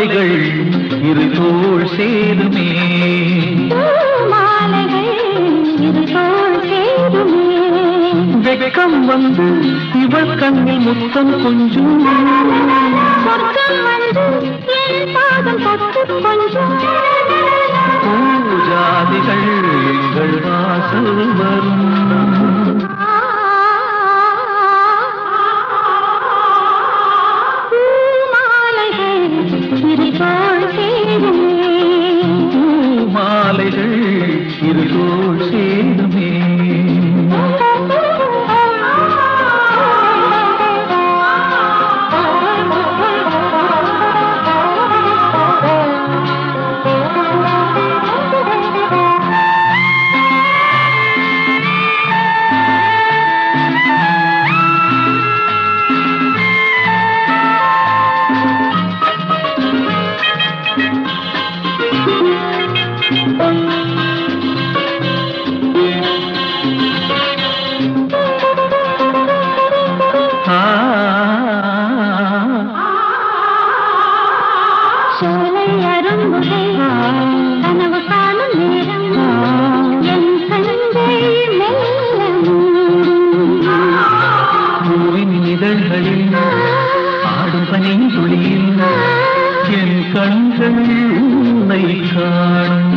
மாலைகள் இரு தோள் சேருமே மாலைகள் இருதோள் சேருமே வெக்கம் வந்து இவள் கண்ணில் முத்தம் கொஞ்சம் சொர்க்கம் வந்து என் பாதம் தொட்டு கொஞ்சம் பூஜாதிகள் எங்கள் வாசல் வரும் பூமாலைகள் இருதோள் சேருமே மாலைகள் இரு தோள் சேருமே ஆ சோலை அரும்புகை கனவு காணும் நேரம் என் கண்கள் மெல்ல மூடும். பூவின் இதழ்களில் ஆடும் பனின் துளியில் என் கண்கள் உன்னை காணும்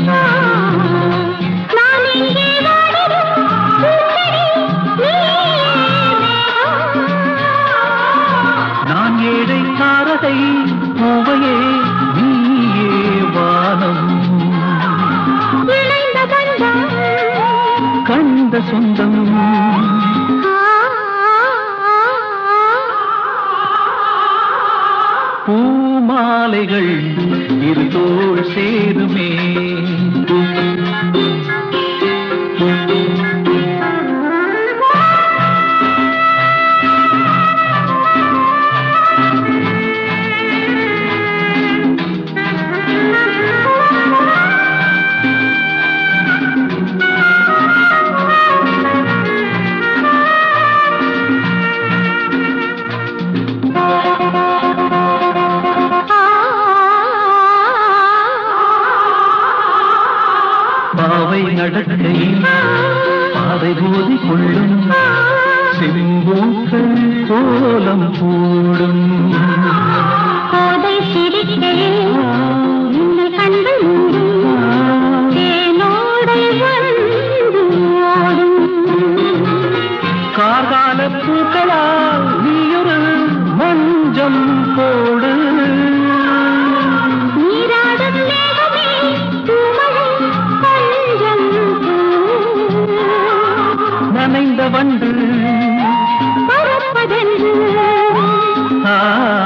நான் இங்கே வாடிடும் பூச்செடி, நீயே மேகம். நான் ஏழை தாரகை பூவையே நீயே வானம் இணைந்த பந்தம் கண்ட சொந்தம் பூமாலைகள் இரு தோள் சேருமே பாவை நடக்கையில் பாதை போதி கொள்ளும் செம்பூக்கள் கோலம் போடும் கோதை சிரிக்கையில் உன்னை கண்கள் மூடும் தேனோடை வந்து ஓடும் கார்கால பூக்களால் நீயொரு மஞ்சம் போடு நீராடும் மேகமே பூமழை கொஞ்சம் பூ. நனைந்த வண்டு பறப்பதென்று ஆ,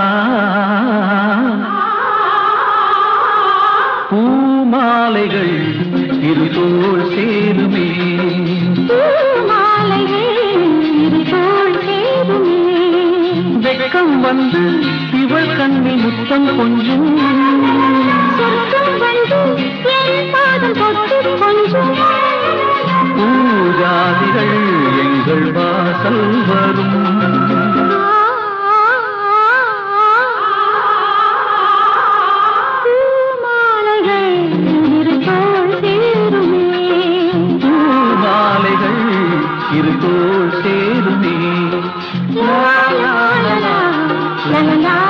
பூமாலைகள் இரு தோள் சேருமே பூமாலைகள் இருதோள் சேருமே வெக்கம் வந்து இவள் கண்ணில் முத்தம் கொஞ்சம் சொர்க்கம் வந்து என் பாதம் தொட்டு கொஞ்சம் பூஜாதிகள் எங்கள் வாசல் வரும் பூமாலைகள் இருதோள் சேருமே பூமாலைகள் இரு தோள் சேருமே லா லா லா லா லா லா